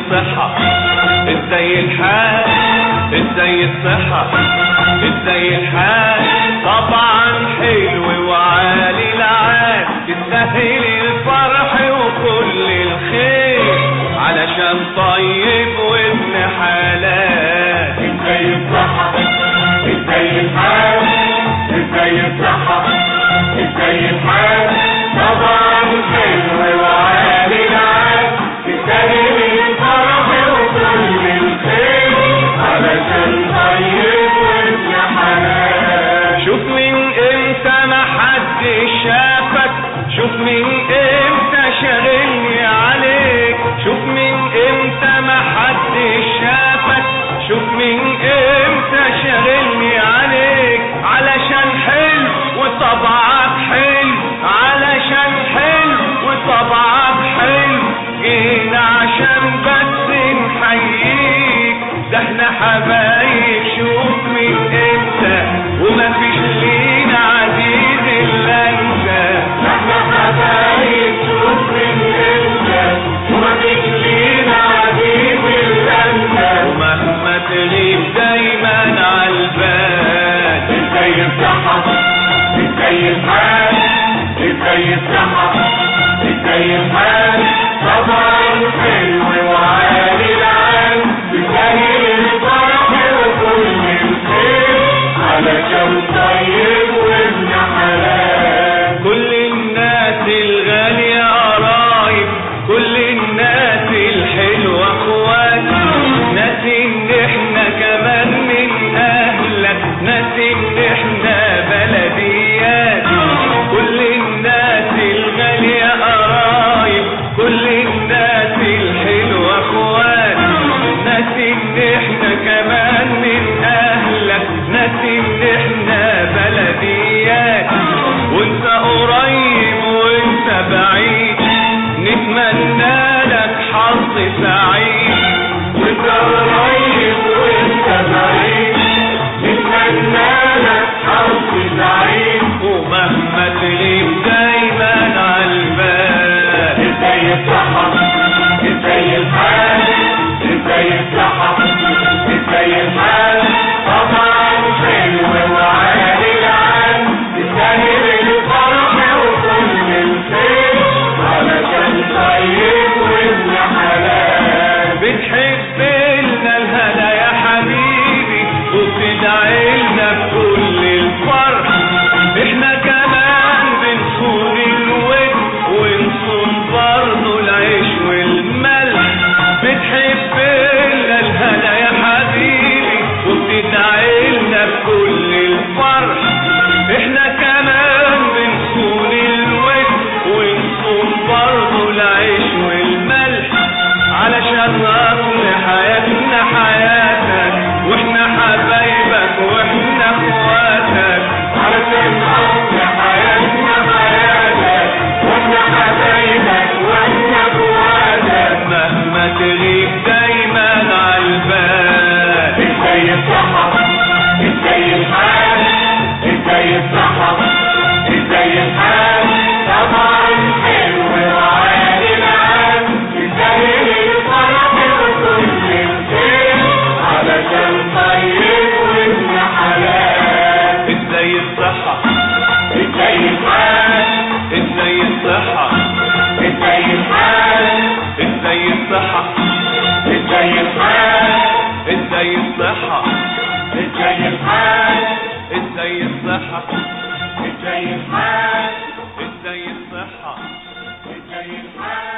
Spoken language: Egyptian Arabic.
الصحة ازاي الحال ازاي الصحة ازاي الحال طبعا حلو وعالي العال تستاهل الفرح وكل الخير علشان طيب وابن حلال ازاي الصحة ازاي الحال ازاي الصحة ازاي الحال طبعا حلو وعالي العال تستاهل الفرح وكل الخير علشان طيب وابن حلال شوف من امتى ما حد شافك شوف من امتى شاغلني عليك شوف من امتى ما حد شافك شوف من امتى شاغلني عليك علشان حلو وطبعك حلو علشان حلو وطبعك حلو جينا عشان بس نحييك ده احنا حبايب شوف من امتى وما فيش لينا عزيز الا انت احنا حبايب شوف من امتى ومفيش لينا عزيز الا انت ومهما تغيب دايما عالبال ازاي الصحة ازاي الحال ازاي الصحة ازاي الحال طبعا حلو وعالي العال تستاهل الفرح وكل الخير علشان طيب وابن حلال كل الناس الغالية قرايب كل الناس الحلوة اخوات ناس ان احنا كمان من اهلك ناس ان احنا بلديات كل الناس الغالية قرايب كل الناس الحلوة اخوات ناس ان احنا كمان من اهلك ناس ان احنا بلديات وانت قريب وانت بعيد نتمنى لك حظ سعيد وانت قريب وانت بعيد نتمنى لك حظ سعيد ومهما تغيب دايما عالبال ازاي الصحة ازاي الحال ازاي الصحة ازاي الحال طبعا حلو وعالي العال تستاهل الفرح وكل الخير علشان طيب وابن حلال بتحب لنا الهنا يا حبيبي وبتدعي لنا بكل الفرح احنا كمان بنصون الود ونصون برضه العيش والملح بتحب لنا الهنا يا حبيبي وبتدعي لنا بكل الفرح احنا كمان بنصون الود ونصون برضه العيش والملح علشان اصل حياتنا حياتك واحنا حبايبك واحنا اخواتك علشان أصل حياتنا حياتك واحنا حبايبك واحنا اخواتك مهما تغيب دايما عالبال ازاي الصحة ازاي الحال ازاي الصحة ازاي الحال طبعا حلو وعالي العال تستاهل الفرح وكل الخير علشان طيب وابن حلال ازاي الصحة ازاي الحال ازاي الصحة ازاي الحال ازاي الصحة ازاي الحال ازاي الصحة ازاي الحال ازاي الصحة ازاي الحال ازاي الصحة ازاي الحال